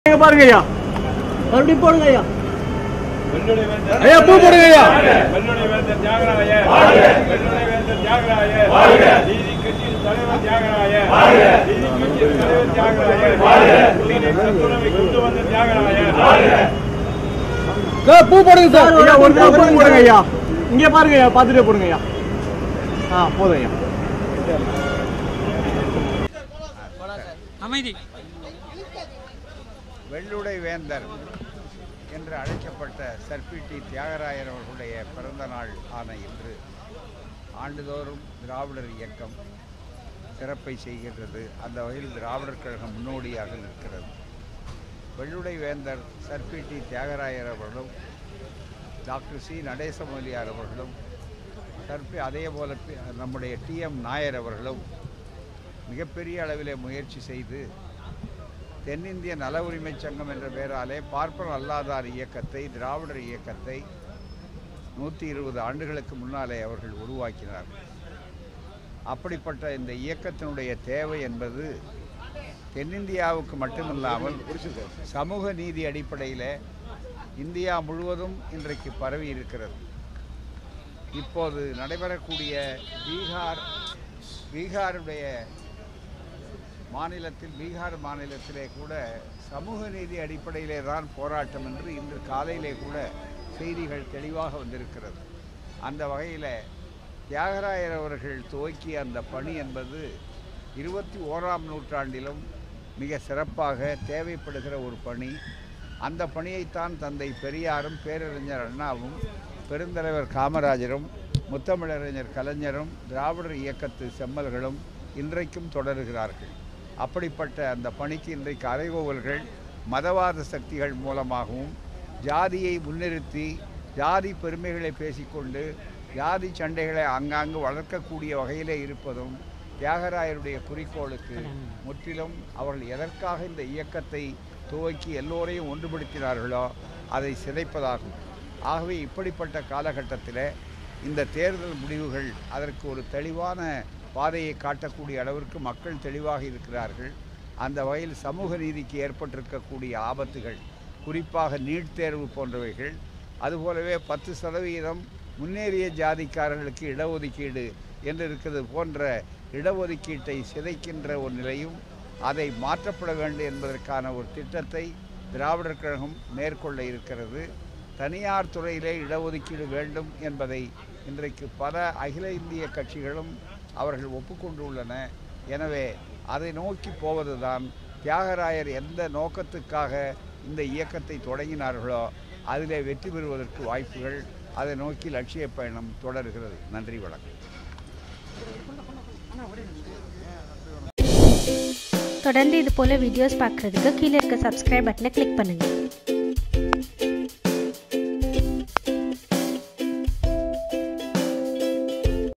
இங்க பாருங்க ஐயா மறுபடியும் போடுங்க ஐயா ஐயா பூ போடுங்க ஐயா வெள்ளுடை வேந்தர் தியாகராய வெள்ளுடை வேந்தர் தியாகராய நீதி கட்சியின் தலைவர் தியாகராய நீதி கட்சியின் தலைவர் தியாகராய உலகின் சத்துணவை கொண்டு வந்த தியாகராய சார் பூ போடுங்க சார் ஐயா ஒரு பூ போடுங்க ஐயா இங்க பாருங்க ஐயா பார்த்துட்டே போடுங்க ஐயா ஆ போதும் ஐயா அமைதி வெள்ளுடை வேந்தர் என்று அழைக்கப்பட்ட சர்பிடி தியாகராயர் அவர்களுடைய பிறந்த நாள் ஆன இன்று ஆண்டுதோறும் திராவிடர் இயக்கம் சிறப்பை செய்கின்றது அந்த வகையில் திராவிடர் கழகம் முன்னோடியாக நிற்கிறது வெள்ளுடை வேந்தர் சர்பிடி தியாகராயர் அவர்களும் டாக்டர் சி நடேசமொழியார் அவர்களும் சர்பி அதே போல பி- நம்முடைய டிஎம் நாயர் அவர்களும் மிகப்பெரிய அளவிலே முயற்சி செய்து தென்னிந்திய நல உரிமைச் சங்கம் என்ற பெயராலே பார்ப்பன அல்லாதார் இயக்கத்தை திராவிடர் இயக்கத்தை நூற்றி இருபது ஆண்டுகளுக்கு முன்னாலே அவர்கள் உருவாக்கினார்கள் அப்படிப்பட்ட இந்த இயக்கத்தினுடைய தேவை என்பது தென்னிந்தியாவுக்கு மட்டுமில்லாமல் சமூக நீதி அடிப்படையில் இந்தியா முழுவதும் இன்றைக்கு பரவி இருக்கிறது இப்போது நடைபெறக்கூடிய பீகார் பீகாருடைய மாநிலத்தில் பீகார் மாநிலத்திலே கூட சமூக நீதி அடிப்படையிலே தான் போராட்டம் என்று இன்று காலையிலே கூட செய்திகள் தெளிவாக வந்திருக்கிறது அந்த வகையில் தியாகராயர் அவர்கள் துவக்கிய அந்த பணி என்பது இருபத்தி ஓராம் நூற்றாண்டிலும் மிக சிறப்பாக தேவைப்படுகிற ஒரு பணி அந்த பணியைத்தான் தந்தை பெரியாரும் பேரறிஞர் அண்ணாவும் பெருந்தலைவர் காமராஜரும் முத்தமிழறிஞர் கலைஞரும் திராவிடர் இயக்கத்து செம்மல்களும் இன்றைக்கும் தொடருகிறார்கள் அப்படிப்பட்ட அந்த பணிக்கு இன்றைக்கு அறைகோவல்கள் மதவாத சக்திகள் மூலமாகவும் ஜாதியை முன்னிறுத்தி ஜாதி பெருமைகளை பேசிக்கொண்டு ஜாதி சண்டைகளை ஆங்காங்கு வளர்க்கக்கூடிய வகையிலே இருப்பதும் தியாகராயருடைய குறிக்கோளுக்கு முற்றிலும் அவர்கள் எதற்காக இந்த இயக்கத்தை துவக்கி எல்லோரையும் ஒன்றுபடுத்தினார்களோ அதை சிதைப்பதாகும் ஆகவே இப்படிப்பட்ட காலகட்டத்தில் இந்த தேர்தல் முடிவுகள் அதற்கு ஒரு தெளிவான பாதையை காட்டக்கூடிய அளவிற்கு மக்கள் தெளிவாக இருக்கிறார்கள் அந்த வகையில் சமூக நீதிக்கு ஏற்பட்டிருக்கக்கூடிய ஆபத்துகள் குறிப்பாக நீட் தேர்வு போன்றவைகள் அதுபோலவே பத்து சதவீதம் முன்னேறிய ஜாதிக்காரர்களுக்கு இடஒதுக்கீடு என்று இருக்கிறது போன்ற இடஒதுக்கீட்டை சிதைக்கின்ற ஒரு நிலையும் அதை மாற்றப்பட வேண்டும் என்பதற்கான ஒரு திட்டத்தை திராவிடர் கழகம் மேற்கொள்ள இருக்கிறது தனியார் துறையிலே இடஒதுக்கீடு வேண்டும் என்பதை இன்றைக்கு பல அகில இந்திய கட்சிகளும் அவர்கள் ஒப்புக்கொண்டுள்ளன எனவே அதை நோக்கி போவதுதான் தியாகராயர் எந்த நோக்கத்துக்காக இந்த இயக்கத்தை தொடங்கினார்களோ அதிலே வெற்றி பெறுவதற்கு வாய்ப்புகள் அதை நோக்கி லட்சிய பயணம் தொடர்கிறது நன்றி வணக்கம் தொடர்ந்து இது போல் வீடியோஸ் பார்க்குறதுக்கு கீழே இருக்க சப்ஸ்கிரைப் பட்டனை கிளிக் பண்ணுங்கள்